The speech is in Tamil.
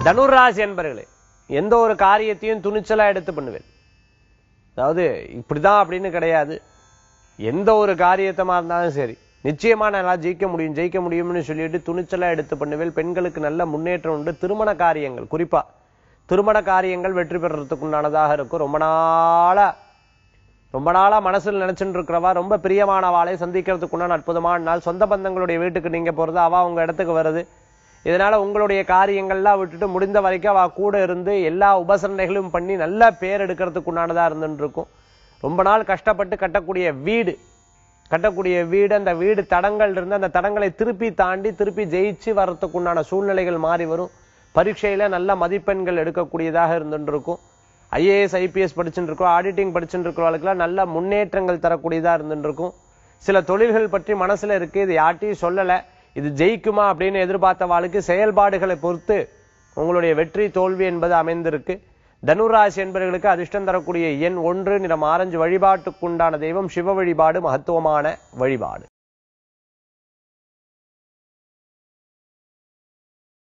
தனுராசி என்பர்களே எந்த ஒரு காரியத்தையும் துணிச்சலா எடுத்து பண்ணுவேன் அதாவது இப்படிதான் அப்படின்னு கிடையாது எந்த ஒரு காரியத்தமா இருந்தாலும் சரி நிச்சயமா நல்லா ஜெயிக்க முடியும் ஜெயிக்க முடியும்னு சொல்லிட்டு துணிச்சலா எடுத்து பண்ணுவேன் பெண்களுக்கு நல்ல முன்னேற்றம் உண்டு திருமண காரியங்கள் குறிப்பா திருமண காரியங்கள் வெற்றி பெறறதுக்கு உண்டானதாக இருக்கும் ரொம்ப நாளா ரொம்ப நாளா மனசுல நினைச்சுட்டு இருக்கிறவா ரொம்ப பிரியமானவாளை சந்திக்கிறதுக்கு உண்டான அற்புதமான நாள் சொந்த பந்தங்களுடைய வீட்டுக்கு நீங்க போறது அவ உங்க இடத்துக்கு வருது இதனால உங்களுடைய காரியங்கள்லாம் விட்டுட்டு முடிந்த வரைக்கும் அவ கூட இருந்து எல்லா உபசரணைகளும் பண்ணி நல்ல பேர் எடுக்கிறதுக்கு உண்டானதா இருந்துட்டு இருக்கும் ரொம்ப நாள் கஷ்டப்பட்டு கட்டக்கூடிய வீடு கட்டக்கூடிய வீடு அந்த வீடு தடங்கள் இருந்து அந்த தடங்களை திருப்பி தாண்டி திருப்பி ஜெயிச்சு வர்றதுக்கு உண்டான சூழ்நிலைகள் மாறி வரும் பரீட்சையில நல்ல மதிப்பெண்கள் எடுக்கக்கூடியதாக இருந்துட்டு இருக்கும் ஐஏஎஸ் ஐபிஎஸ் படிச்சுட்டு இருக்கோம் ஆடிட்டிங் படிச்சுட்டு இருக்கிறவங்களுக்குலாம் நல்ல முன்னேற்றங்கள் தரக்கூடியதா இருந்துட்டு இருக்கும் சில தொழில்கள் பற்றி மனசுல இருக்கு இது யார்ட்டையும் சொல்லல இது ஜெயிக்குமா அப்படின்னு எதிர்பார்த்த வாழ்க்கை செயல்பாடுகளை பொறுத்து உங்களுடைய வெற்றி தோல்வி என்பது அமைந்திருக்கு தனுராசி என்பவர்களுக்கு அதிர்ஷ்டம் தரக்கூடிய எண் ஒன்று நிறம் ஆரஞ்சு வழிபாட்டுக்குண்டான தெய்வம் சிவ வழிபாடு மகத்துவமான வழிபாடு